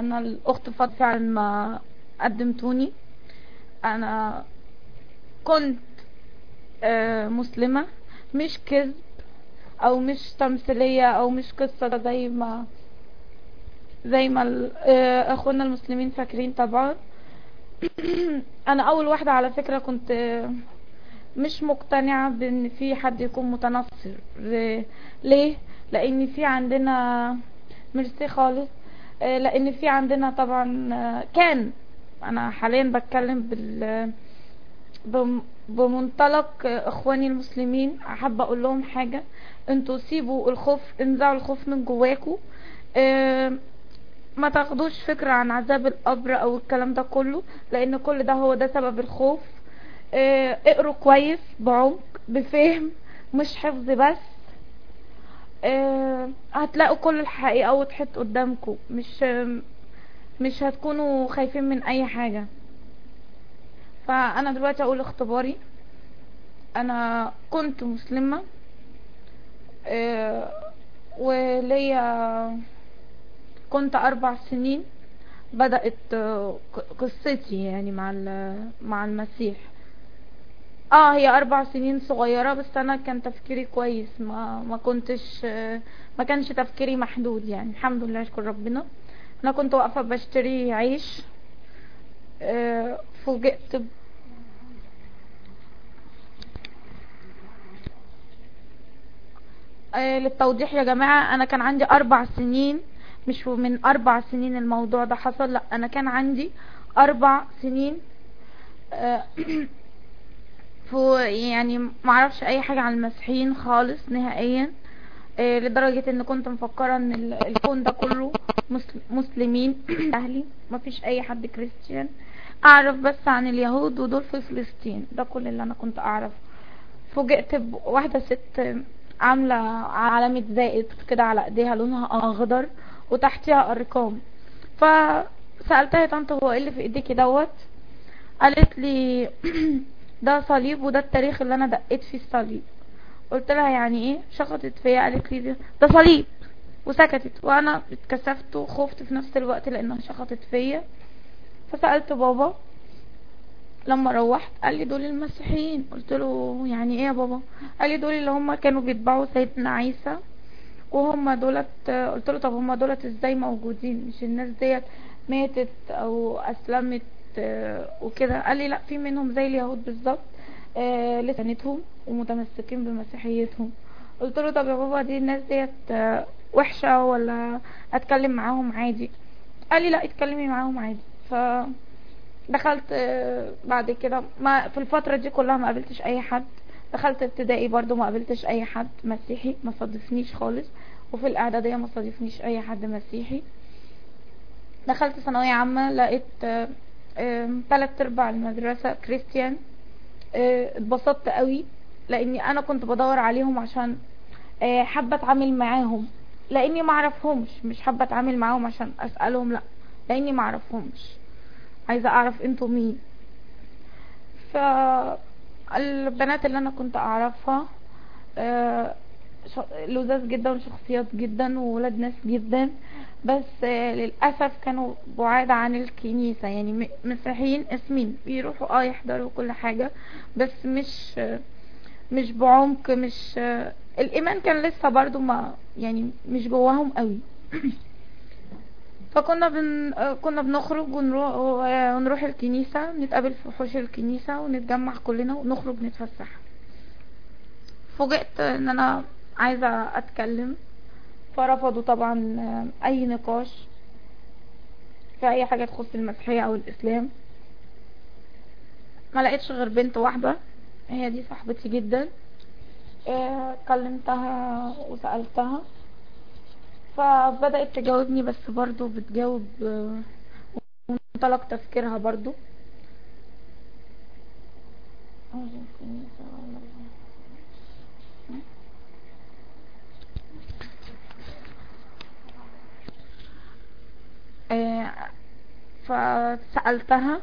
انا الاخت فاطمه فعلا ما قدمتوني انا كنت آه، مسلمة مش كذب او مش تمثيلية او مش قصة زي ما زي ما ال- آه، اخونا المسلمين فاكرين طبعا انا اول واحدة على فكرة كنت آه، مش مقتنعة بان في حد يكون متنصر ل- ليه لان في عندنا ميرسي خالص آه، لان في عندنا طبعا آه، كان انا حاليا بتكلم بال بم- بمنطلق اخواني المسلمين حابه اقول لهم حاجه انتوا سيبوا الخوف انزعوا الخوف من جواكوا اه، ما تاخدوش فكره عن عذاب القبر او الكلام ده كله لان كل ده هو ده سبب الخوف اه، اقروا كويس بعمق بفهم مش حفظ بس اه، هتلاقوا كل الحقيقه وضحت قدامكم مش مش هتكونوا خايفين من اي حاجه فانا دلوقتي اقول اختباري انا كنت مسلمة آه، وليا كنت اربع سنين بدأت آه، ق- قصتي يعني مع ال- مع المسيح اه هي اربع سنين صغيرة بس انا كان تفكيري كويس ما ما كنتش آه، ما كانش تفكيري محدود يعني الحمد لله اشكر ربنا انا كنت واقفة بشتري عيش آه، فوجئت ب- آه، للتوضيح يا جماعة انا كان عندي اربع سنين مش من اربع سنين الموضوع ده حصل لا انا كان عندي اربع سنين آه، فو يعني معرفش اي حاجة عن المسيحيين خالص نهائيا آه، لدرجة ان كنت مفكرة ان ال- الكون ده كله مسل- مسلمين اهلي مفيش اي حد كريستيان اعرف بس عن اليهود ودول في فلسطين ده كل اللي انا كنت اعرفه فوجئت بواحدة ست عاملة علامة زائد كده على ايديها لونها اخضر وتحتها ارقام فسألتها يا طنط هو ايه اللي في ايديكي دوت قالت لي ده صليب وده التاريخ اللي انا دقيت فيه الصليب قلت لها يعني ايه شخطت فيا قالت لي ده- ده صليب وسكتت وانا اتكسفت وخفت في نفس الوقت لانها شخطت فيا فسألت بابا لما روحت قال لي دول المسيحيين قلت له يعني ايه يا بابا قال لي دول اللي هم كانوا بيتبعوا سيدنا عيسى وهم دولت قلت له طب هم دولت ازاي موجودين مش الناس ديت ماتت او اسلمت آه، وكده قال لي لا في منهم زي اليهود بالظبط آه، لسانتهم ومتمسكين بمسيحيتهم قلت له طب يا بابا دي الناس ديت آه، وحشة ولا اتكلم معاهم عادي قال لي لا اتكلمي معاهم عادي ف دخلت آه، بعد كده ما في الفترة دي كلها ما قابلتش اي حد دخلت ابتدائي برضو ما قابلتش اي حد مسيحي ما صادفنيش خالص وفي الاعدادية ما صادفنيش اي حد مسيحي دخلت ثانوية عامة لقيت آه، آه، تلات ارباع المدرسة كريستيان آه، اتبسطت قوي لاني انا كنت بدور عليهم عشان آه، حابة اتعامل معاهم لاني ما اعرفهمش مش حابة اتعامل معاهم عشان اسألهم لا لاني ما اعرفهمش عايزة اعرف انتوا مين فالبنات اللي انا كنت اعرفها آه، ش- لذاذ جدا وشخصيات جدا وولاد ناس جدا بس آه، للأسف كانوا بعاد عن الكنيسة يعني م- مسيحيين اسمين بيروحوا اه يحضروا كل حاجة بس مش آه، مش بعمق مش آه، الإيمان كان لسه برضو ما يعني مش جواهم قوي فكنا بن... آه، كنا بنخرج ونروح ونروح الكنيسة نتقابل في حوش الكنيسة ونتجمع كلنا ونخرج نتفسح فوجئت ان انا عايزة اتكلم فرفضوا طبعا آه، اي نقاش في اي حاجة تخص المسيحية او الاسلام ما لقيتش غير بنت واحدة هي دي صاحبتي جدا آه، كلمتها وسألتها فبدأت تجاوبني بس برضو بتجاوب آه، منطلق تفكيرها برضو آه، فسألتها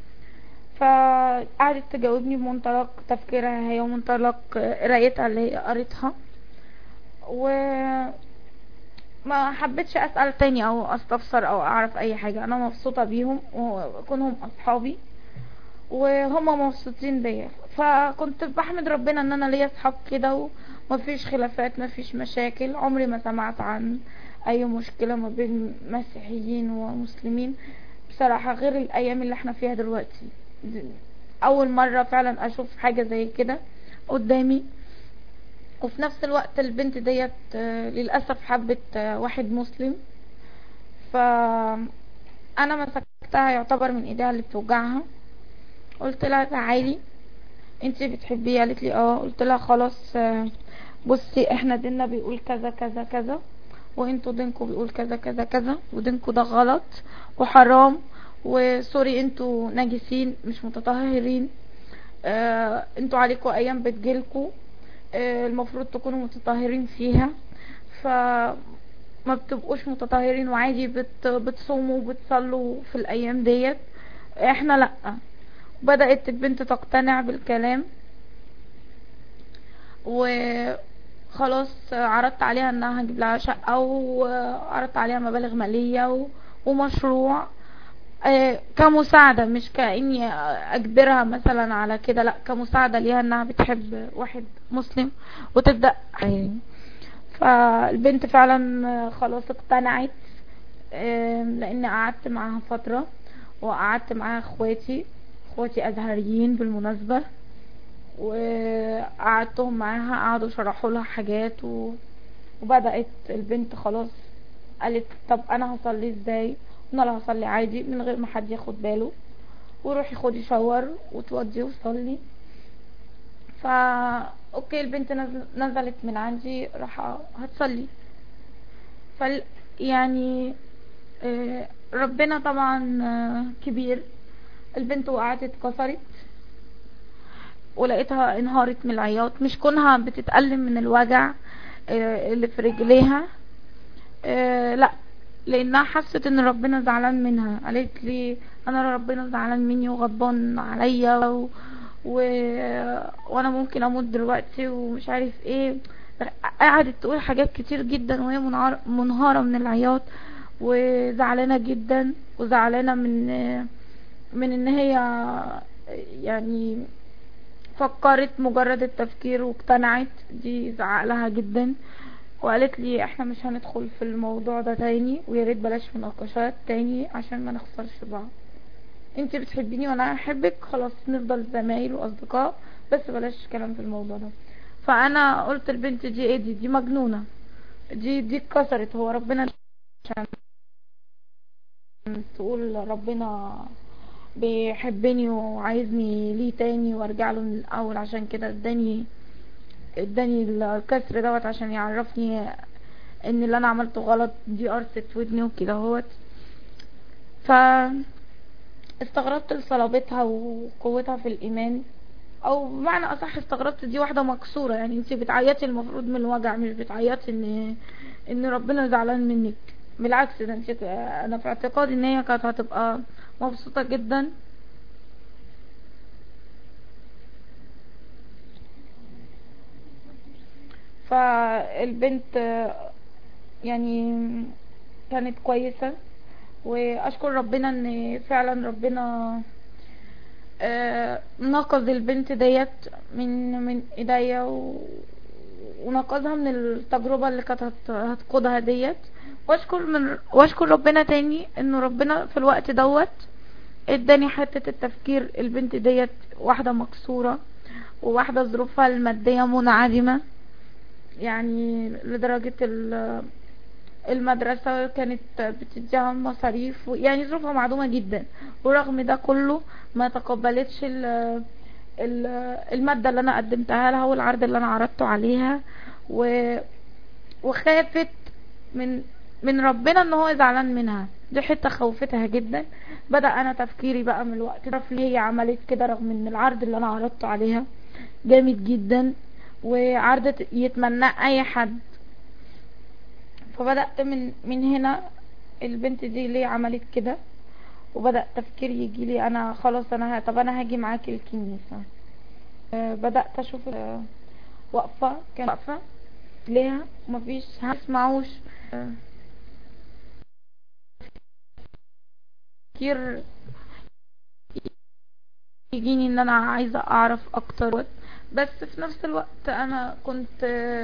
فقعدت تجاوبني بمنطلق تفكيرها هي ومنطلق قرايتها اللي هي قريتها و ما حبيتش اسال تاني او استفسر او اعرف اي حاجه انا مبسوطه بيهم وكونهم اصحابي وهم مبسوطين بيا فكنت بحمد ربنا ان انا ليا اصحاب كده ومفيش خلافات مفيش مشاكل عمري ما سمعت عن اي مشكله ما بين مسيحيين ومسلمين بصراحه غير الايام اللي احنا فيها دلوقتي اول مره فعلا اشوف حاجه زي كده قدامي وفي نفس الوقت البنت ديت آه، للاسف حبت آه، واحد مسلم ف انا مسكتها يعتبر من ايديها اللي بتوجعها قلت لها تعالي انتي بتحبيه قالت لي اه قلت لها خلاص آه، بصي احنا ديننا بيقول كذا كذا كذا وانتوا دينكم بيقول كذا كذا كذا ودينكم ده غلط وحرام وسوري انتوا ناجسين مش متطهرين اه انتوا عليكم ايام بتجيلكوا اه المفروض تكونوا متطهرين فيها ف ما بتبقوش متطهرين وعادي بت بتصوموا وبتصلوا في الايام ديت احنا لا بدأت البنت تقتنع بالكلام وخلاص عرضت عليها انها هجيب لها شقة وعرضت عليها مبالغ مالية و- ومشروع آه، كمساعدة مش كأني أجبرها مثلا على كده لا كمساعدة ليها انها بتحب واحد مسلم وتبدأ آه، فالبنت فعلا آه، خلاص اقتنعت آه، لان قعدت معاها فترة وقعدت معاها اخواتي اخواتي ازهريين بالمناسبة وقعدتهم معاها قعدوا شرحوا لها حاجات و... وبدأت البنت خلاص قالت طب انا هصلي ازاي انا لا هصلي عادي من غير ما حد ياخد باله وروحي خدي شاور وتودي وصلي فا اوكي البنت نزل... نزلت من عندي راح هتصلي فال يعني آه، ربنا طبعا آه، كبير البنت وقعت اتكسرت ولقيتها انهارت من العياط مش كونها بتتألم من الوجع آه، اللي في رجليها آه، لا لانها حست ان ربنا زعلان منها قالت لي انا ربنا زعلان مني وغضبان عليا و... و... وانا ممكن اموت دلوقتي ومش عارف ايه قعدت تقول حاجات كتير جدا وهي منهار... منهارة من العياط وزعلانة جدا وزعلانة من من ان هي يعني فكرت مجرد التفكير واقتنعت دي زعلها جدا وقالت لي احنا مش هندخل في الموضوع ده تاني ويا ريت بلاش مناقشات تاني عشان ما نخسرش بعض انت بتحبيني وانا احبك خلاص نفضل زمايل واصدقاء بس بلاش كلام في الموضوع ده فانا قلت البنت دي ايه دي دي مجنونة دي دي اتكسرت هو ربنا عشان تقول ربنا بيحبني وعايزني ليه تاني وارجع له من الاول عشان كده اداني اداني الكسر دوت عشان يعرفني ان اللي انا عملته غلط دي قرصة ودني وكده اهوت ف استغربت لصلابتها وقوتها في الايمان او بمعنى اصح استغربت دي واحده مكسوره يعني انت بتعيطي المفروض من الوجع مش بتعيطي ان ان ربنا زعلان منك بالعكس ده انت انا في اعتقادي ان هي كانت هتبقى مبسوطه جدا فالبنت يعني كانت كويسة واشكر ربنا ان فعلا ربنا آه، نقذ البنت ديت من من ايديا و- ونقذها من التجربة اللي كانت هت- هتقودها ديت واشكر من واشكر ربنا تاني انه ربنا في الوقت دوت اداني حتة التفكير البنت ديت واحدة مكسورة وواحدة ظروفها المادية منعدمة يعني لدرجة ال- المدرسة كانت بتديها مصاريف يعني ظروفها معدومة جدا ورغم ده كله ما تقبلتش ال- ال- المادة اللي انا قدمتها لها والعرض اللي انا عرضته عليها و وخافت من من ربنا ان هو زعلان منها دي حته خوفتها جدا بدا انا تفكيري بقى من الوقت ده ليه هي عملت كده رغم ان العرض اللي انا عرضته عليها جامد جدا وعرض يتمناه اي حد فبدات من من هنا البنت دي ليه عملت كده وبدا تفكيري يجي لي انا خلاص انا ه- طب انا هاجي معاكي الكنيسه آه، بدات اشوف آه، واقفه كان واقفه ليها مفيش هسمعوش آه، كتير يجيني ان انا عايزة اعرف اكتر بس في نفس الوقت انا كنت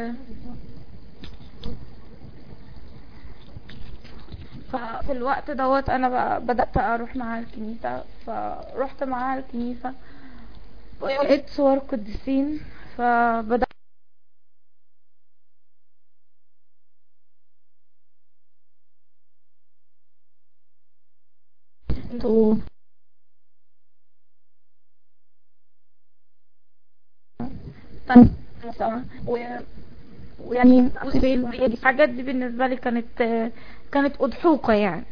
ففي الوقت دوت انا بقى بدأت اروح معاها الكنيسة فروحت معاها الكنيسة ولقيت صور قديسين فبدأت و- و- ويعني الحاجات دي بالنسبة لي كانت كانت أضحوكة يعني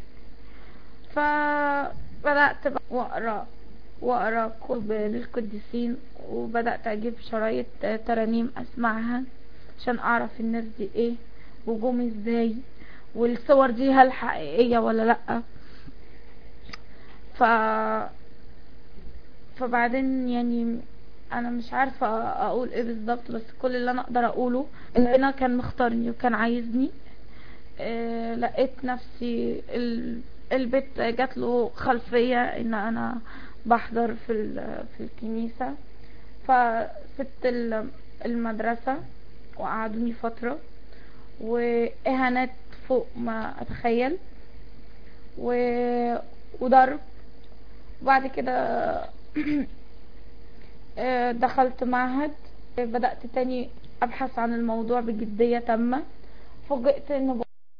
فبدأت بقى وأقرأ وأقرأ كتب للقديسين وبدأت أجيب شرايط ترانيم أسمعها عشان أعرف الناس دي إيه وجوم إزاي والصور دي هل حقيقية ولا لأ ف فبعدين يعني انا مش عارفه اقول ايه بالظبط بس كل اللي انا اقدر اقوله ان انا كان مختارني وكان عايزني آه لقيت نفسي ال... البيت جات له خلفيه ان انا بحضر في ال... في الكنيسه فسبت ال- المدرسه وقعدوني فتره واهانات فوق ما اتخيل و... وضرب وبعد كده آه، دخلت معهد بدأت تاني أبحث عن الموضوع بجدية تامة فوجئت إن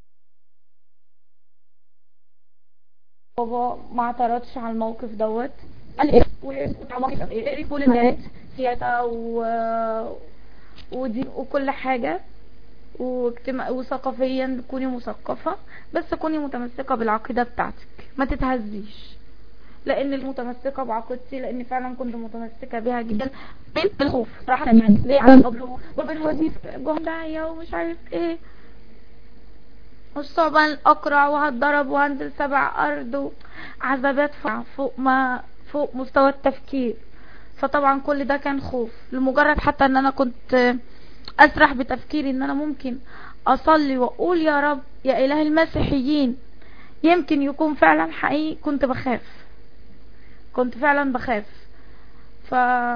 بابا ما اعترضش على الموقف دوت قال لي اقري كل الناس سياسة و... ودي وكل حاجة واجتماع وثقافيا كوني مثقفة بس كوني متمسكة بالعقيدة بتاعتك ما تتهزيش لان المتمسكة بعقيدتي لان فعلا كنت متمسكة بيها جدا بالخوف صراحة يعني ليه على القبر وبالوظيفة جهدية ومش عارف ايه والصعبان اقرع وهتضرب وهنزل سبع ارض وعذابات فوق ما فوق مستوى التفكير فطبعا كل ده كان خوف لمجرد حتى ان انا كنت اسرح بتفكيري ان انا ممكن اصلي واقول يا رب يا اله المسيحيين يمكن يكون فعلا حقيقي كنت بخاف كنت فعلا بخاف ف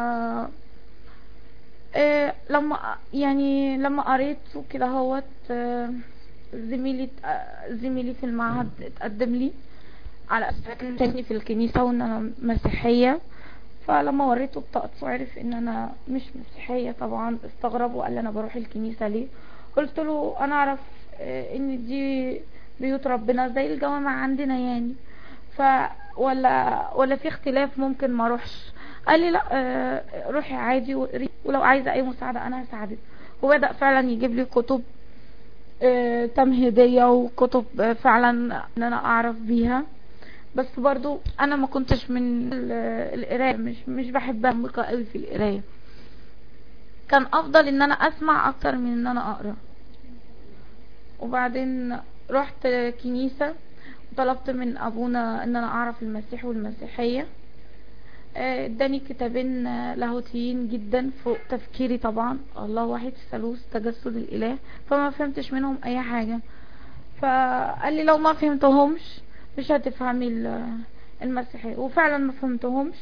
إيه لما يعني لما قريت وكده هوت آه، زميلي آه، زميلي في المعهد اتقدم لي على اساس تاني في الكنيسة وان انا مسيحية فلما وريته بطاقته وعرف ان انا مش مسيحية طبعا استغرب وقال لي انا بروح الكنيسة ليه قلت له انا اعرف آه، ان دي بيوت ربنا زي الجوامع عندنا يعني ف ولا ولا في اختلاف ممكن ما اروحش قال لي لا آه، روحي عادي وقري ولو عايزه اي مساعده انا هساعدك وبدا فعلا يجيب لي كتب آه، تمهيديه وكتب آه، فعلا ان انا اعرف بيها بس برضو انا ما كنتش من ال- القرايه مش مش بحب امريكا قوي في القرايه كان افضل ان انا اسمع اكتر من ان انا اقرا وبعدين رحت كنيسه طلبت من ابونا ان انا اعرف المسيح والمسيحيه آه، اداني كتابين آه، لاهوتيين جدا فوق تفكيري طبعا الله واحد ثالوث تجسد الاله فما فهمتش منهم اي حاجه فقال لي لو ما فهمتهمش مش هتفهمي ال- المسيحيه وفعلا ما فهمتهمش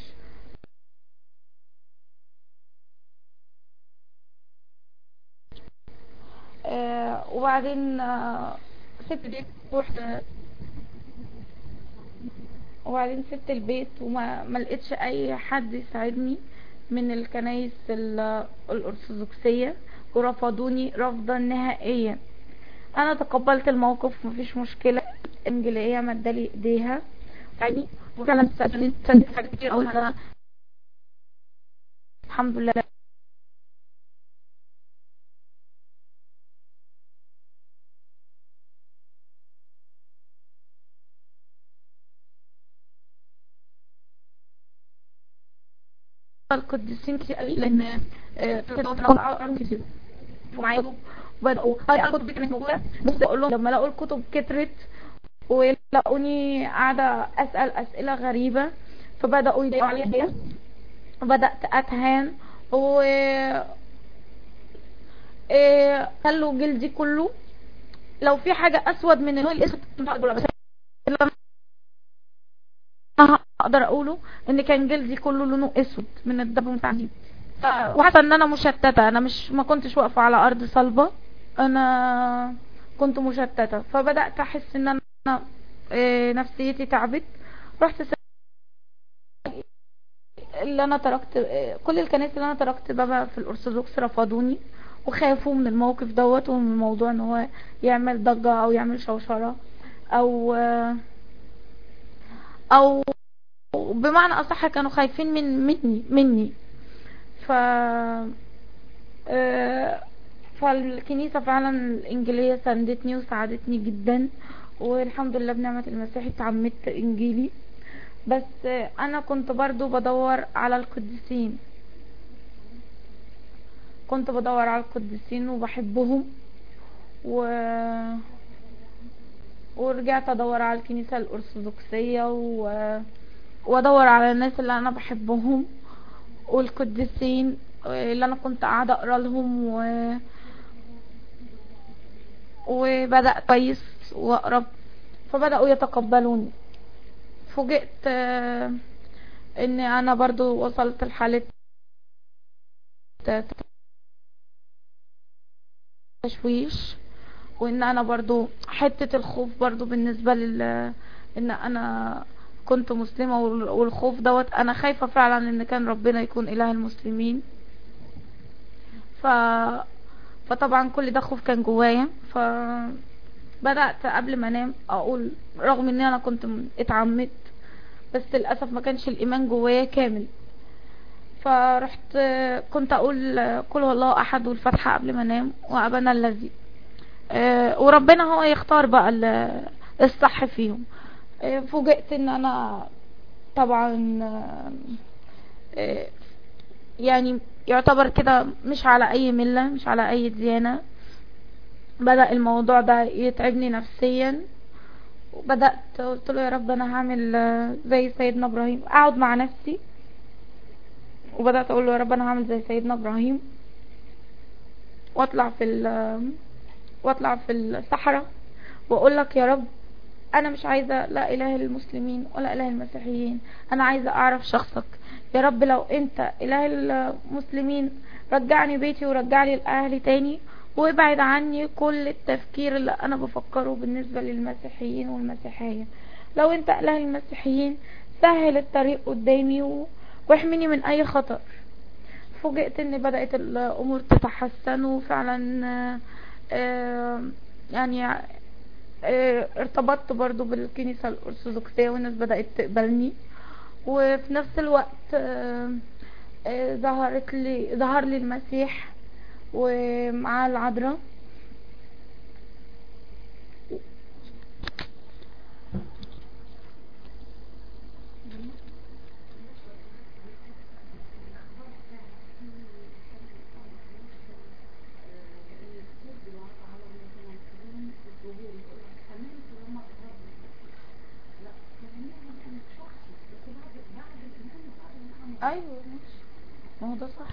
آه، وبعدين آه، سبت البيت ورحت وبعدين سبت البيت وما ما لقيتش اي حد يساعدني من الكنايس ال- الارثوذكسيه ورفضوني رفضا نهائيا انا تقبلت الموقف مفيش مشكله الانجيليه مدالي ايديها يعني وفعلا ساعدتني ساعدتني في حاجات كتير أوي انا الحمد لله القديسين كتير قوي لان آه، كتب كتير ومعايا وبدأوا هاي الكتب دي كانت موجودة بس اقول لهم لما لقوا الكتب كترت ولقوني قاعدة اسأل اسئلة غريبة فبدأوا يضايقوا عليا وبدأت اتهان و إيه، خلوا جلدي كله لو في حاجة اسود من اللون الاسود اقدر اقوله ان كان جلدي كله لونه اسود من الدب والتعذيب وحاسه ان انا مشتته انا مش ما كنتش واقفه على ارض صلبه انا كنت مشتته فبدات احس ان انا إيه، نفسيتي تعبت رحت س- اللي انا تركت إيه، كل الكنائس اللي انا تركت بابا في الارثوذكس رفضوني وخافوا من الموقف دوت ومن الموضوع ان هو يعمل ضجة او يعمل شوشرة او او بمعنى اصح كانوا خايفين من مني مني ف آه، فالكنيسة فعلا الإنجيلية ساندتني وساعدتني جدا والحمد لله بنعمة المسيح اتعمدت إنجيلي بس آه، أنا كنت برضو بدور على القديسين كنت بدور على القديسين وبحبهم و ورجعت ادور على الكنيسة الارثوذكسية و... وادور على الناس اللي انا بحبهم والقديسين اللي انا كنت قاعدة اقرا لهم و... وبدأت كويس واقرب فبدأوا يتقبلوني فوجئت آه، ان انا برضو وصلت لحالة تشويش وان انا برضو حتة الخوف برضو بالنسبة لل ان انا كنت مسلمة وال- والخوف دوت انا خايفة فعلا ان كان ربنا يكون اله المسلمين ف فطبعا كل ده خوف كان جوايا ف بدأت قبل ما انام اقول رغم ان انا كنت م- اتعمدت بس للاسف ما كانش الايمان جوايا كامل فرحت كنت اقول قل هو الله احد والفاتحه قبل ما انام وابانا الذي آه، وربنا هو يختار بقى ال- الصح فيهم آه، فوجئت ان انا طبعا آه، آه، يعني يعتبر كده مش على اي ملة مش على اي ديانة بدأ الموضوع ده يتعبني نفسيا وبدأت قلت له يا رب انا هعمل آه، زي سيدنا ابراهيم اقعد مع نفسي وبدأت اقول له يا رب انا هعمل زي سيدنا ابراهيم واطلع في ال واطلع في الصحراء واقول لك يا رب انا مش عايزه لا اله المسلمين ولا اله المسيحيين انا عايزه اعرف شخصك يا رب لو انت اله المسلمين رجعني بيتي ورجعني لاهلي تاني وابعد عني كل التفكير اللي انا بفكره بالنسبه للمسيحيين والمسيحيه لو انت اله المسيحيين سهل الطريق قدامي و... واحميني من اي خطر فوجئت ان بدأت الامور تتحسن وفعلا آه، آه، يعني آه، ارتبطت برضو بالكنيسة الارثوذكسية والناس بدأت تقبلني وفي نفس الوقت آه، آه، ظهرت لي ظهر لي المسيح ومعاه العذراء ايوه ماشي ما هو ده صح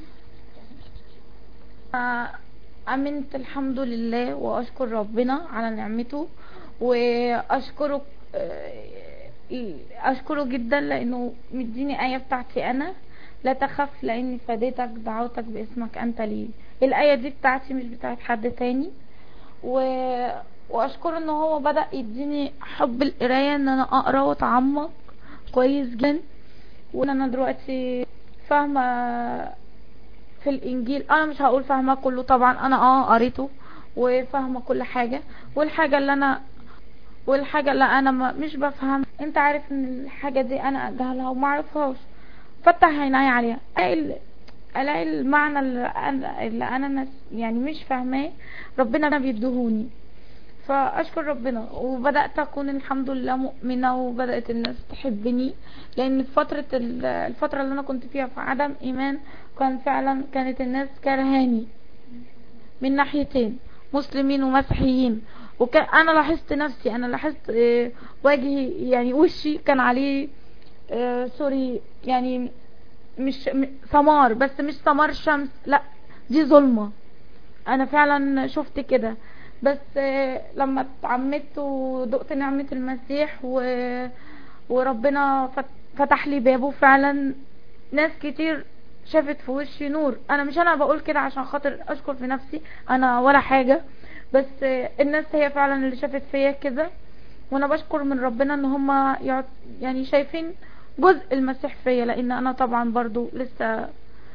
آه، امنت الحمد لله واشكر ربنا على نعمته واشكره آه، اشكره جدا لانه مديني ايه بتاعتي انا لا تخف لاني فديتك دعوتك باسمك انت لي الايه دي بتاعتي مش بتاعت حد تاني و... واشكره ان هو بدا يديني حب القرايه ان انا اقرا واتعمق كويس جدا وان انا دلوقتي فاهمه في الانجيل انا مش هقول فاهمه كله طبعا انا اه قريته وفاهمه كل حاجه والحاجه اللي انا والحاجه اللي انا ما مش بفهم انت عارف ان الحاجه دي انا اجهلها وما اعرفهاش فتح عيني عليها الاقي ال- الاقي المعنى اللي انا اللي انا نس- يعني مش فاهماه ربنا بيدهوني فاشكر ربنا وبدات اكون الحمد لله مؤمنه وبدات الناس تحبني لان في فتره ال- الفتره اللي انا كنت فيها في عدم ايمان كان فعلا كانت الناس كرهاني من ناحيتين مسلمين ومسيحيين وكان انا لاحظت نفسي انا لاحظت آه، وجهي يعني وشي كان عليه آه، سوري يعني مش م- سمار بس مش سمار شمس لا دي ظلمه انا فعلا شفت كده بس آه، لما اتعمدت ودقت نعمة المسيح و... وربنا فت... فتح لي بابه فعلا ناس كتير شافت في وشي نور انا مش انا بقول كده عشان خاطر اشكر في نفسي انا ولا حاجة بس الناس هي فعلا اللي شافت فيا كده وانا بشكر من ربنا ان هما يعني شايفين جزء المسيح فيا لان انا طبعا برضو لسه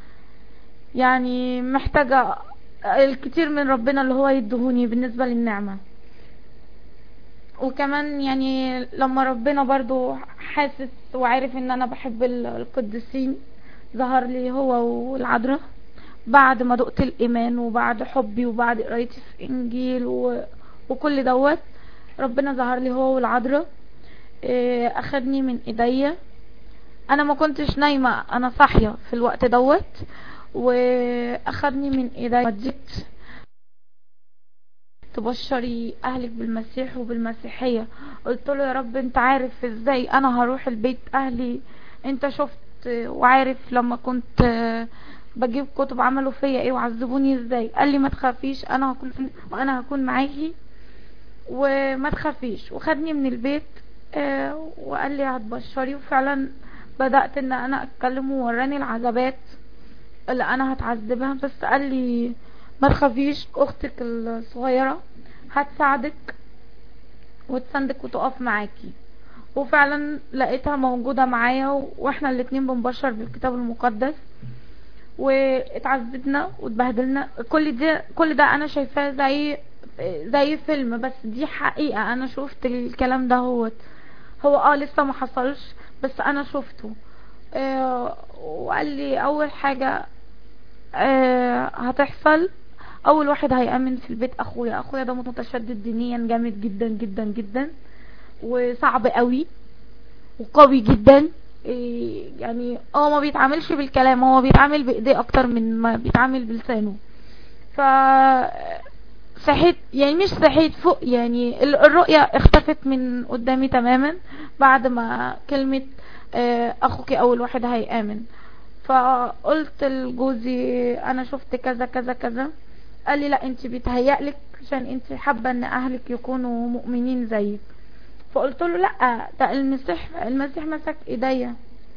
يعني محتاجة الكتير من ربنا اللي هو يدهوني بالنسبة للنعمة وكمان يعني لما ربنا برضو حاسس وعارف ان انا بحب القديسين ظهر لي هو والعذراء بعد ما دقت الايمان وبعد حبي وبعد قرايتي في انجيل و... وكل دوت ربنا ظهر لي هو والعذراء اخدني من ايديا انا ما كنتش نايمة انا صاحية في الوقت دوت واخدني من ايديا وديت تبشري اهلك بالمسيح وبالمسيحية قلت له يا رب انت عارف ازاي انا هروح البيت اهلي انت شفت وعارف لما كنت بجيب كتب عملوا فيا ايه وعذبوني ازاي قال لي ما تخافيش انا هكون وانا هكون معاكي وما تخافيش وخدني من البيت وقال لي هتبشري وفعلا بدأت ان انا اتكلم ووراني العذابات اللي انا هتعذبها بس قال لي ما تخافيش اختك الصغيرة هتساعدك وتساندك وتقف معاكي وفعلا لقيتها موجودة معايا واحنا الاتنين بنبشر بالكتاب المقدس واتعذبنا واتبهدلنا كل ده كل ده انا شايفاه زي زي فيلم بس دي حقيقة انا شفت الكلام ده هو هو اه لسه ما حصلش بس انا شفته آه وقال لي اول حاجة آه هتحصل اول واحد هيأمن في البيت اخويا اخويا ده متشدد دينيا جامد جدا جدا جدا وصعب قوي وقوي جدا إيه يعني هو ما بيتعاملش بالكلام هو بيتعامل بايديه اكتر من ما بيتعامل بلسانه ف صحيت يعني مش صحيت فوق يعني الرؤية اختفت من قدامي تماما بعد ما كلمة اخوك اول واحد هيآمن فقلت لجوزي انا شفت كذا كذا كذا قال لي لا انت بيتهيألك عشان انت حابة ان اهلك يكونوا مؤمنين زيك فقلت له لا ده المسيح المسيح مسك ايديا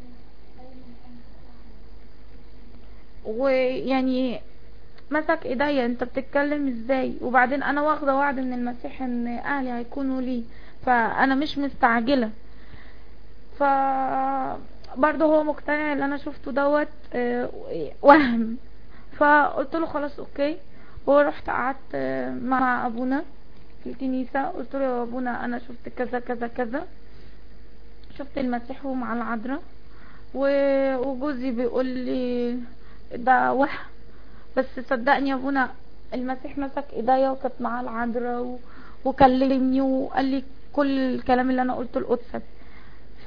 ويعني مسك ايديا انت بتتكلم ازاي وبعدين انا واخده وعد من المسيح ان اهلي هيكونوا لي فانا مش مستعجله ف برضه هو مقتنع اللي انا شفته دوت وهم فقلت له خلاص اوكي ورحت قعدت مع ابونا في الكنيسة قلت له يا ابونا انا شفت كذا كذا كذا شفت المسيح مع العذراء وجوزي بيقول لي ده وهم بس صدقني يا ابونا المسيح مسك ايديا وكانت معاه العذراء وكلمني وقال لي كل الكلام اللي انا قلته لقدسك ف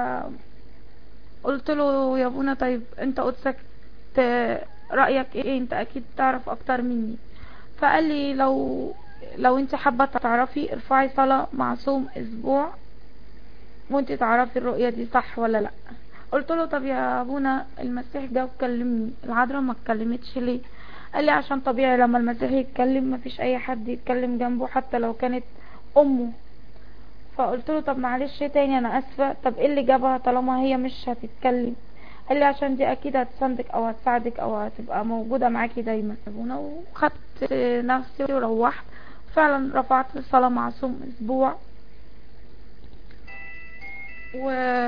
قلت له يا ابونا طيب انت قدسك رأيك ايه انت اكيد تعرف اكتر مني فقال لي لو لو انت حابة تعرفي ارفعي صلاة مع صوم اسبوع وانت تعرفي الرؤية دي صح ولا لا قلت له طب يا ابونا المسيح جه وكلمني العذراء ما اتكلمتش ليه قال لي عشان طبيعي لما المسيح يتكلم ما فيش اي حد يتكلم جنبه حتى لو كانت امه فقلت له طب معلش تاني انا اسفة طب ايه اللي جابها طالما هي مش هتتكلم قال لي عشان دي اكيد هتساندك او هتساعدك او هتبقى موجودة معاكي دايما ابونا وخدت نفسي وروحت فعلا رفعت الصلاة مع صوم اسبوع و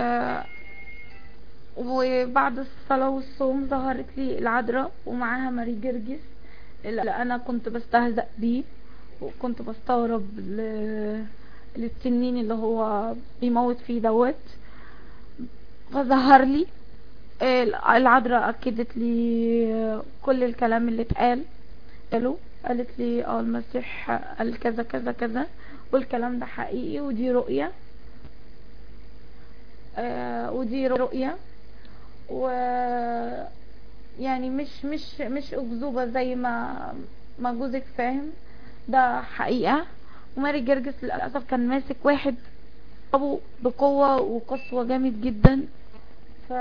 وبعد الصلاة والصوم ظهرت لي العذراء ومعاها ماري جرجس اللي انا كنت بستهزأ بيه وكنت بستغرب ل... للتنين اللي هو بيموت فيه دوت فظهر لي العذراء اكدت لي كل الكلام اللي اتقال قالوا قالت لي اه المسيح قال كذا كذا كذا والكلام ده حقيقي ودي رؤية آه ودي رؤية و يعني مش مش مش اكذوبة زي ما ما جوزك فاهم ده حقيقة وماري جرجس للأسف كان ماسك واحد ابو بقوة وقسوة جامد جدا ف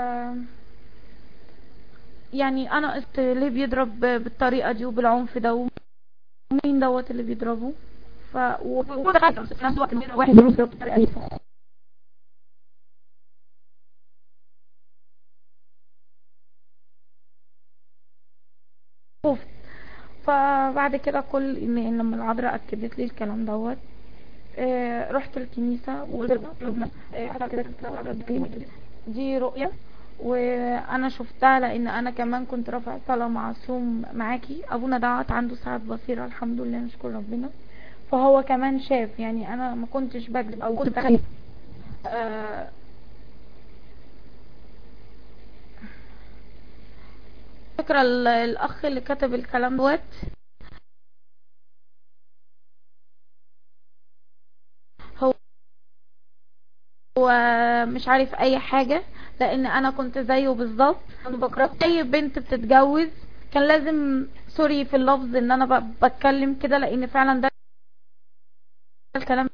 يعني انا قلت ليه بيضرب بالطريقة دي وبالعنف ده ومين دوت اللي بيضربه ف وفي نفس الوقت واحد بيضرب بالطريقة دي فبعد كده كل ان إن لما العذراء اكدت لي الكلام دوت آه، رحت الكنيسة وقلت لها آه، حصل كده كده دي رؤية وانا شفتها لان انا كمان كنت رافع صلاة معصوم معاكي ابونا دعوت عنده ساعة بصيرة الحمد لله نشكر ربنا فهو كمان شاف يعني انا ما كنتش بكذب او كنت بخيف آه، فكرة ال- الاخ اللي كتب الكلام دوت هو هو مش عارف اي حاجة لان انا كنت زيه بالظبط انا بكره اي بنت بتتجوز كان لازم سوري في اللفظ ان انا ب- بتكلم كده لان فعلا ده الكلام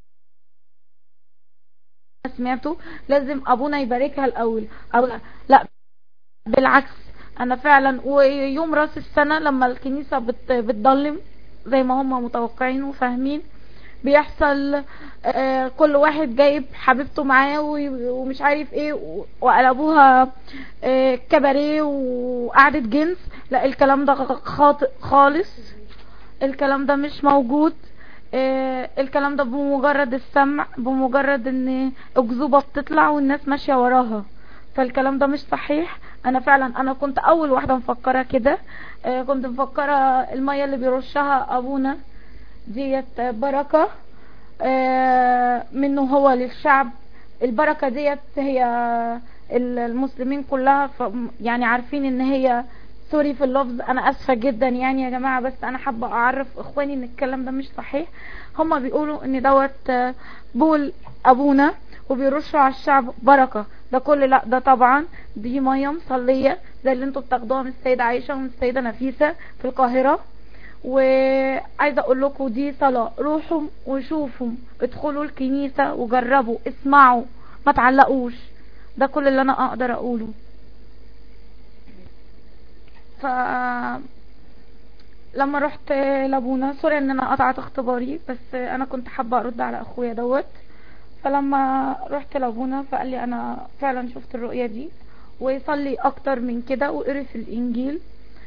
اللي سمعته لازم ابونا يباركها الاول او لا, لا بالعكس انا فعلا ويوم راس السنة لما الكنيسة بت بتضلم زي ما هم متوقعين وفاهمين بيحصل آه، كل واحد جايب حبيبته معاه و- ومش عارف ايه و- وقلبوها آه، كباريه وقعدة جنس لا الكلام ده خاطئ خالص الكلام ده مش موجود آه، الكلام ده بمجرد السمع بمجرد ان اكذوبة بتطلع والناس ماشية وراها فالكلام ده مش صحيح انا فعلا انا كنت اول واحدة مفكرة كده آه، كنت مفكرة المية اللي بيرشها ابونا ديت بركة آه، منه هو للشعب البركة ديت هي المسلمين كلها ف- يعني عارفين ان هي سوري في اللفظ انا اسفة جدا يعني يا جماعة بس انا حابة اعرف اخواني ان الكلام ده مش صحيح هما بيقولوا ان دوت آه، بول ابونا وبيرشوا على الشعب بركة ده كل لا ده طبعا دي مية مصلية زي اللي انتوا بتاخدوها من السيدة عائشة ومن السيدة نفيسة في القاهرة وعايزه اقول لكم دي صلاه روحوا وشوفوا ادخلوا الكنيسه وجربوا اسمعوا ما تعلقوش ده كل اللي انا اقدر اقوله ف لما رحت لابونا سوري ان انا قطعت اختباري بس انا كنت حابه ارد على اخويا دوت فلما رحت لابونا فقال لي انا فعلا شفت الرؤيه دي ويصلي اكتر من كده وقري في الانجيل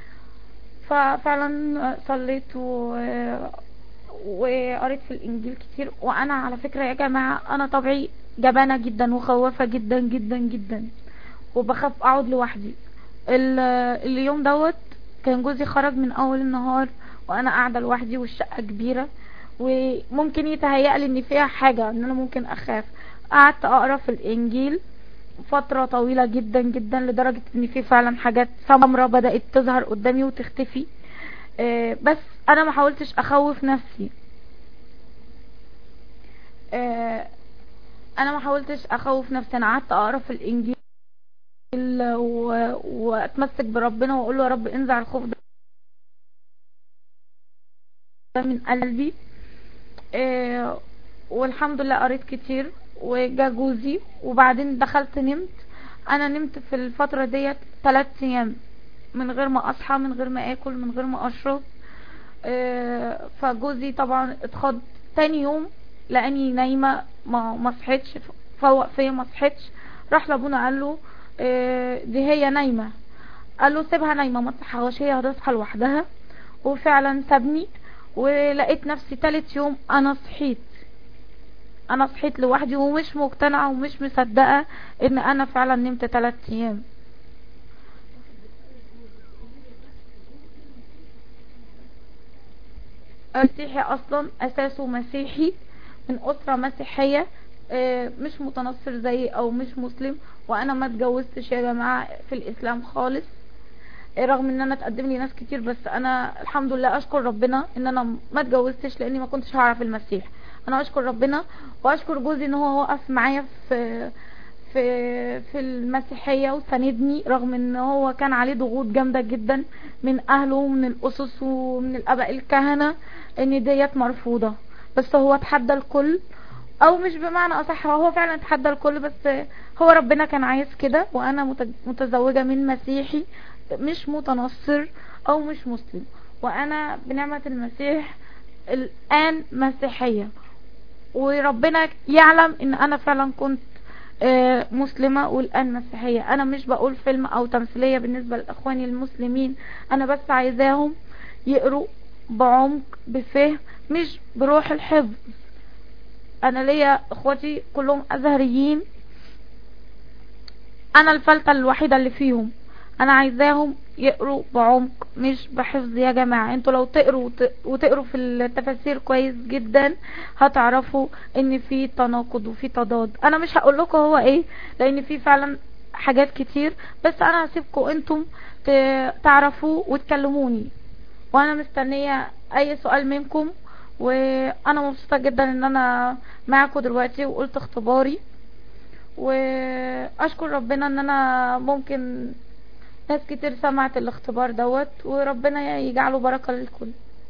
ففعلا صليت و... وقريت في الانجيل كتير وانا على فكرة يا جماعة انا طبعي جبانة جدا وخوافة جدا جدا جدا وبخاف اقعد لوحدي ال... اليوم دوت كان جوزي خرج من اول النهار وانا قاعدة لوحدي والشقة كبيرة وممكن يتهيأ لي ان فيها حاجة ان انا ممكن اخاف قعدت اقرا في الانجيل فترة طويلة جدا جدا لدرجة ان في فعلا حاجات سمرة بدأت تظهر قدامي وتختفي آه، بس انا ما حاولتش اخوف نفسي آه، انا ما حاولتش اخوف نفسي انا قعدت اقرا في الانجيل و- واتمسك بربنا واقول له يا رب انزع الخوف ده من قلبي آه، والحمد لله قريت كتير وجا جوزي وبعدين دخلت نمت انا نمت في الفترة ديت ثلاث ايام من غير ما اصحى من غير ما اكل من غير ما اشرب آه، فجوزي طبعا اتخض تاني يوم لاني نايمة ما ما صحيتش فوق فيا ما صحيتش راح لابونا قال له آه، دي هي نايمة قال له سيبها نايمة ما تصحاش هي هتصحى لوحدها وفعلا سابني ولقيت نفسي تالت يوم انا صحيت انا صحيت لوحدي ومش مقتنعة ومش مصدقة ان انا فعلا نمت تلات ايام مسيحي اصلا اساسه مسيحي من اسرة مسيحية آه، مش متنصر زي او مش مسلم وانا ما اتجوزتش يا جماعة في الاسلام خالص آه، رغم ان انا اتقدم لي ناس كتير بس انا الحمد لله اشكر ربنا ان انا ما اتجوزتش لاني ما كنتش هعرف المسيح انا اشكر ربنا واشكر جوزي ان هو وقف معايا في في في المسيحيه وساندني رغم ان هو كان عليه ضغوط جامده جدا من اهله ومن الاسس ومن الاباء الكهنه ان ديت مرفوضه بس هو تحدى الكل او مش بمعنى اصح هو فعلا تحدى الكل بس هو ربنا كان عايز كده وانا مت- متزوجه من مسيحي مش متنصر او مش مسلم وانا بنعمه المسيح الان مسيحيه وربنا يعلم ان انا فعلا كنت آه، مسلمة والآن مسيحية أنا مش بقول فيلم أو تمثيلية بالنسبة لإخواني المسلمين أنا بس عايزاهم يقروا بعمق بفهم مش بروح الحفظ انا ليا اخواتي كلهم ازهريين انا الفلتة الوحيدة اللي فيهم انا عايزاهم يقروا بعمق مش بحفظ يا جماعة انتوا لو تقروا وتقروا في التفاسير كويس جدا هتعرفوا ان في تناقض وفي تضاد انا مش هقول لكم هو ايه لان في فعلا حاجات كتير بس انا هسيبكم انتم تعرفوا وتكلموني وانا مستنية اي سؤال منكم وانا مبسوطة جدا ان انا معكم دلوقتي وقلت اختباري واشكر ربنا ان انا ممكن ناس كتير سمعت الاختبار دوت وربنا يجعله بركة للكل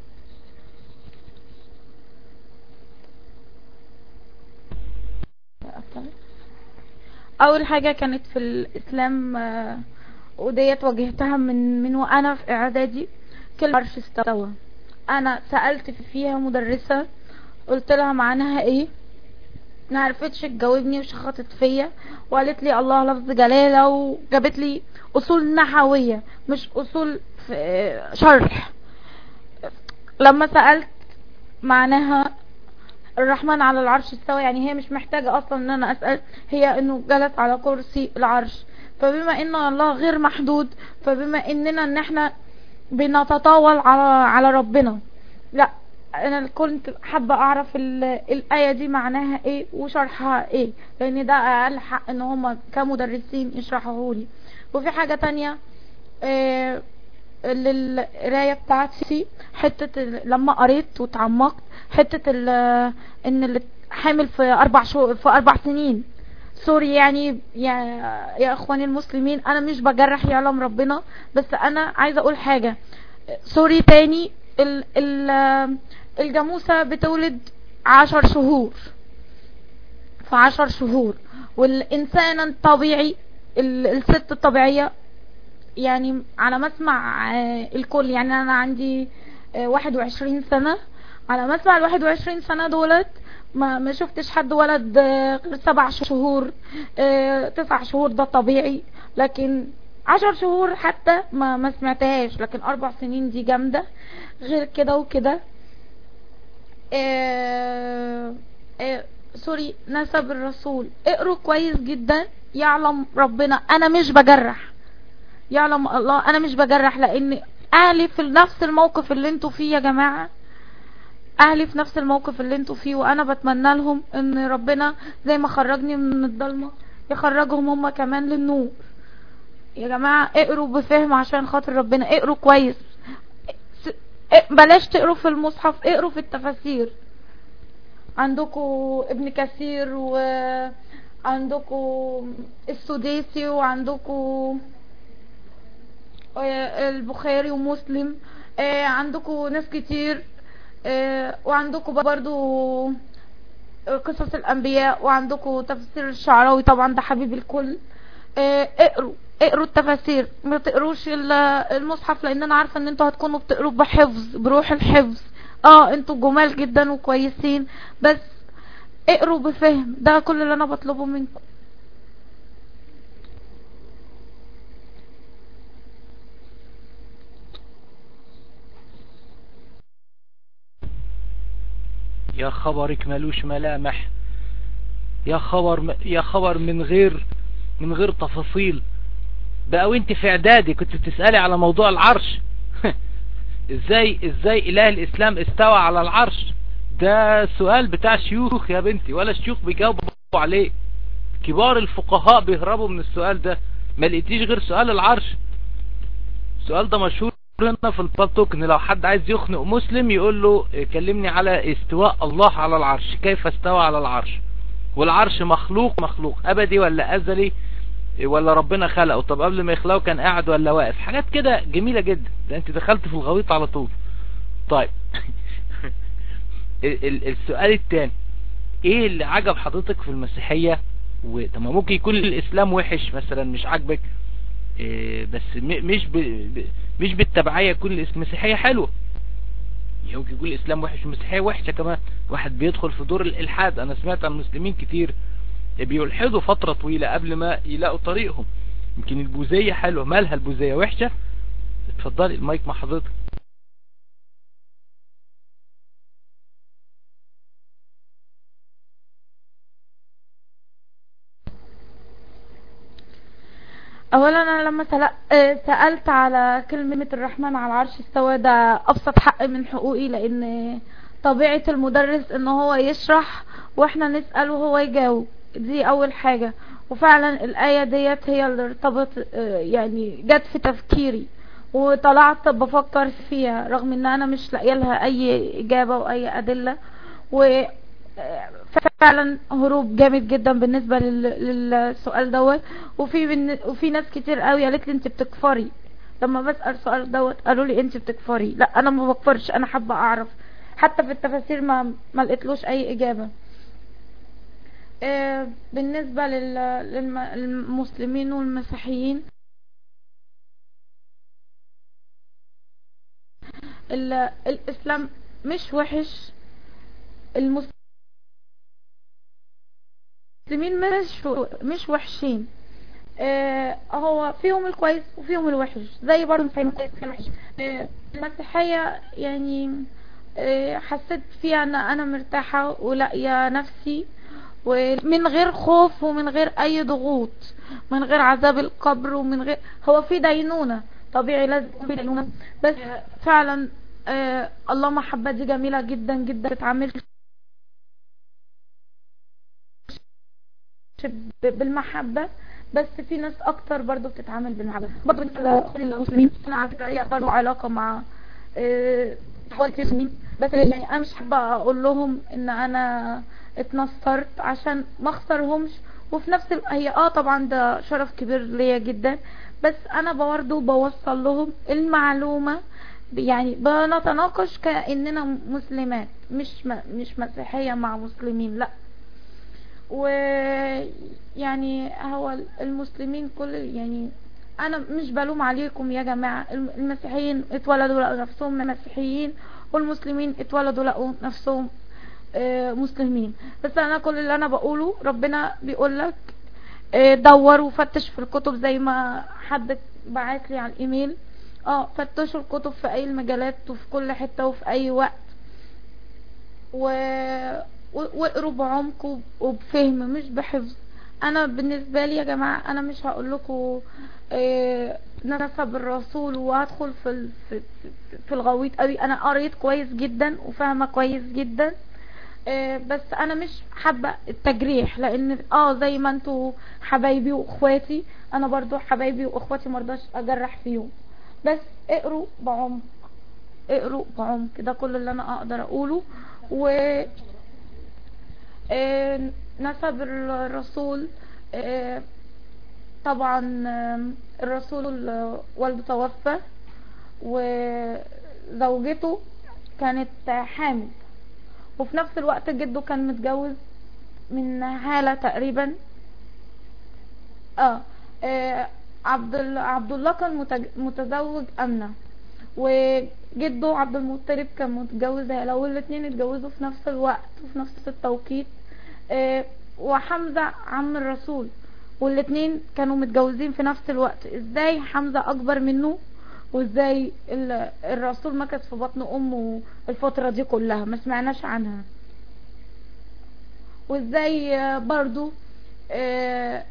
اول حاجة كانت في الاسلام وديت واجهتها من من وانا في اعدادي كلمة عرش استوى انا سألت فيها مدرسة قلت لها معناها ايه ما عرفتش تجاوبني وشخطت فيا وقالت لي الله لفظ جلاله وجابت لي اصول نحويه مش اصول شرح لما سالت معناها الرحمن على العرش استوى يعني هي مش محتاجة اصلا ان انا اسأل هي انه جلس على كرسي العرش فبما ان الله غير محدود فبما اننا ان احنا بنتطاول على على ربنا لا انا كنت حابة اعرف الاية دي معناها ايه وشرحها ايه لان ده اقل حق ان هما كمدرسين يشرحوه لي وفي حاجة تانية إيه للقراية بتاعتي حتة لما قريت وتعمقت حتة ان اللي حامل في اربع شو في اربع سنين سوري يعني يا, يا اخواني المسلمين انا مش بجرح يعلم ربنا بس انا عايزة اقول حاجة سوري تاني ال ال الجاموسة بتولد عشر شهور في عشر شهور والإنسان الطبيعي الست الطبيعية يعني على ما اسمع الكل يعني أنا عندي واحد وعشرين سنة على ما اسمع الواحد وعشرين سنة دولت ما, ما شفتش حد ولد غير سبع شهور تسع شهور ده طبيعي لكن عشر شهور حتى ما ما سمعتهاش لكن اربع سنين دي جامدة غير كده وكده آه آه سوري نسب الرسول اقروا كويس جدا يعلم ربنا انا مش بجرح يعلم الله انا مش بجرح لان اهلي في نفس الموقف اللي انتوا فيه يا جماعة اهلي في نفس الموقف اللي انتوا فيه وانا بتمنى لهم ان ربنا زي ما خرجني من الضلمة يخرجهم هم كمان للنور يا جماعة اقروا بفهم عشان خاطر ربنا اقروا كويس بلاش تقروا في المصحف اقروا في التفاسير عندكم ابن كثير وعندكم السديسي وعندكم البخاري ومسلم عندكم ناس كتير وعندكم برضو قصص الانبياء وعندكم تفسير الشعراوي طبعا ده حبيب الكل اقروا اقروا التفاسير ما تقروش المصحف لان انا عارفه ان انتوا هتكونوا بتقروا بحفظ بروح الحفظ اه انتوا جمال جدا وكويسين بس اقروا بفهم ده كل اللي انا بطلبه منكم يا خبرك ملوش ملامح يا خبر يا خبر من غير من غير تفاصيل بقى وانت في اعدادي كنت بتسألي على موضوع العرش ازاي ازاي اله الاسلام استوى على العرش ده سؤال بتاع شيوخ يا بنتي ولا الشيوخ بيجاوبوا عليه كبار الفقهاء بيهربوا من السؤال ده ما لقيتيش غير سؤال العرش السؤال ده مشهور هنا في البالتوك ان لو حد عايز يخنق مسلم يقول له كلمني على استواء الله على العرش كيف استوى على العرش والعرش مخلوق مخلوق ابدي ولا ازلي ولا ربنا خلقه طب قبل ما يخلقه كان قاعد ولا واقف حاجات كده جميلة جدا ده انت دخلت في الغويط على طول طيب السؤال التاني ايه اللي عجب حضرتك في المسيحية طب ما ممكن يكون الاسلام وحش مثلا مش عاجبك إيه بس مش ب... مش بالتبعية يكون المسيحية حلوة يمكن يقول الاسلام وحش والمسيحية وحشة كمان واحد بيدخل في دور الالحاد انا سمعت عن مسلمين كتير بيلحدوا فترة طويلة قبل ما يلاقوا طريقهم يمكن البوذية حلوة مالها البوذية وحشة اتفضلي المايك مع حضرتك اولا انا لما سأل- آه، سألت على كلمة الرحمن على العرش استوى ده ابسط حق من حقوقي لان طبيعة المدرس ان هو يشرح واحنا نسأل وهو يجاوب دي اول حاجة وفعلا الآية ديت هي اللي ارتبط آه، يعني جت في تفكيري وطلعت بفكر فيها رغم ان انا مش لاقيه لها اي اجابة واي ادلة و فعلا هروب جامد جدا بالنسبة لل- للسؤال دوت وفي بن- وفي ناس كتير قوي قالت لي انت بتكفري لما بسأل سؤال دوت قالوا لي انت بتكفري لا انا ما بكفرش انا حابة اعرف حتى في التفاسير ما ما لقيتلوش اي اجابة آه، بالنسبة لل- للم- للمسلمين والمسيحيين ال- الاسلام مش وحش المسلمين مش مش وحشين آه هو فيهم الكويس وفيهم الوحش زي برضه المسيحيين الكويس وفيهم الوحش آه المسيحية يعني آه حسيت فيها ان انا مرتاحة ولاقية نفسي ومن غير خوف ومن غير اي ضغوط من غير عذاب القبر ومن غير هو في دينونة طبيعي لازم يكون في دينونة بس فعلا آه الله محبة دي جميلة جدا جدا تتعامل ب- بالمحبة بس في ناس اكتر برضو بتتعامل بالمحبة برضو بالنسبة لأخواتي المسلمين انا على فكرة هي برضو علاقة مع آه، اخواتي المسلمين بس يعني انا مش حابة اقول لهم ان انا اتنصرت عشان ما اخسرهمش وفي نفس ال... هي اه طبعا ده شرف كبير ليا جدا بس انا برضو بوصل لهم المعلومة يعني بنتناقش كأننا مسلمات مش م... مش مسيحية مع مسلمين لا ويعني هو المسلمين كل يعني انا مش بلوم عليكم يا جماعة الم- المسيحيين اتولدوا لقوا نفسهم مسيحيين والمسلمين اتولدوا لقوا نفسهم آه، مسلمين بس انا كل اللي انا بقوله ربنا بيقولك آه، دور وفتش في الكتب زي ما حد بعت لي على الايميل اه فتشوا الكتب في اي المجالات وفي كل حتة وفي اي وقت و... و- واقروا بعمق وب- وبفهم مش بحفظ انا بالنسبه لي يا جماعه انا مش هقول لكم إيه نسب الرسول وهدخل في ال- في في- في الغويط قوي انا قريت كويس جدا وفاهمه كويس جدا إيه بس انا مش حابه التجريح لان اه زي ما انتوا حبايبي واخواتي انا برضو حبايبي واخواتي مرضاش اجرح فيهم بس اقروا بعمق اقروا بعمق ده كل اللي انا اقدر اقوله و آه، نسب الرسول آه، طبعا آه، الرسول آه، والده توفى وزوجته كانت حامل وفي نفس الوقت جده كان متجوز من هالة تقريبا اه آه، عبد ال- عبد الله كان متج- متزوج امنه وجده عبد المطلب كان متجوز هالة والاتنين اتجوزوا في نفس الوقت وفي نفس التوقيت آه، وحمزة عم الرسول والاتنين كانوا متجوزين في نفس الوقت ازاي حمزة اكبر منه وازاي ال- الرسول مكث في بطن امه الفترة دي كلها ما سمعناش عنها وازاي آه، برضو آه،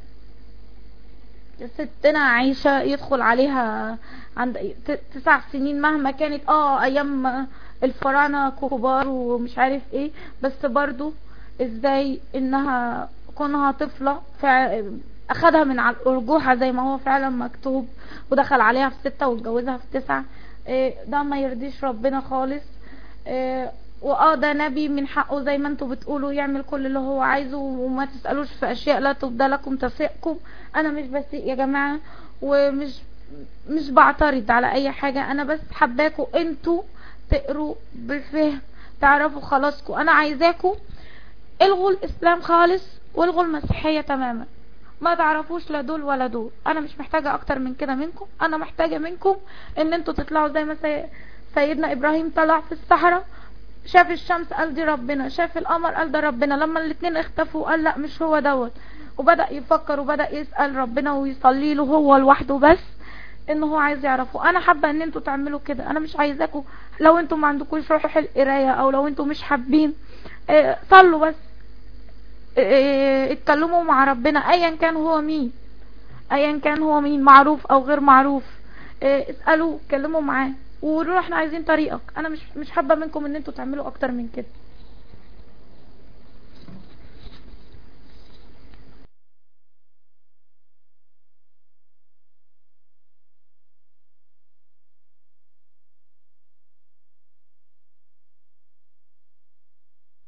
ستنا عايشة يدخل عليها عند ت- تسع سنين مهما كانت اه ايام الفراعنة كبار ومش عارف ايه بس برضو ازاي انها كونها طفلة فع- اخدها من على الارجوحة زي ما هو فعلا مكتوب ودخل عليها في ستة واتجوزها في تسعة إيه ده ما يرضيش ربنا خالص إيه واه ده نبي من حقه زي ما انتوا بتقولوا يعمل كل اللي هو عايزه وما تسألوش في اشياء لا تبدى لكم تسئكم انا مش بسيء يا جماعة ومش مش بعترض على اي حاجة انا بس حباكوا انتوا تقروا بفهم تعرفوا خلاصكم انا عايزاكوا الغوا الاسلام خالص والغوا المسيحية تماما ما تعرفوش لا دول ولا دول انا مش محتاجة اكتر من كده منكم انا محتاجة منكم ان انتوا تطلعوا زي ما سي... سيدنا ابراهيم طلع في الصحراء شاف الشمس قال دي ربنا شاف القمر قال ده ربنا لما الاتنين اختفوا قال لا مش هو دوت وبدأ يفكر وبدأ يسأل ربنا ويصلي له هو لوحده بس ان هو عايز يعرفه انا حابه ان انتوا تعملوا كده انا مش عايزاكم لو انتوا ما عندكوش روح القرايه او لو انتوا مش حابين اه، صلوا بس اه، اتكلموا مع ربنا ايا كان هو مين ايا كان هو مين معروف او غير معروف اه اسألوا اتكلموا معاه وقولوا له احنا عايزين طريقك انا مش مش حابة منكم ان انتوا تعملوا اكتر من كده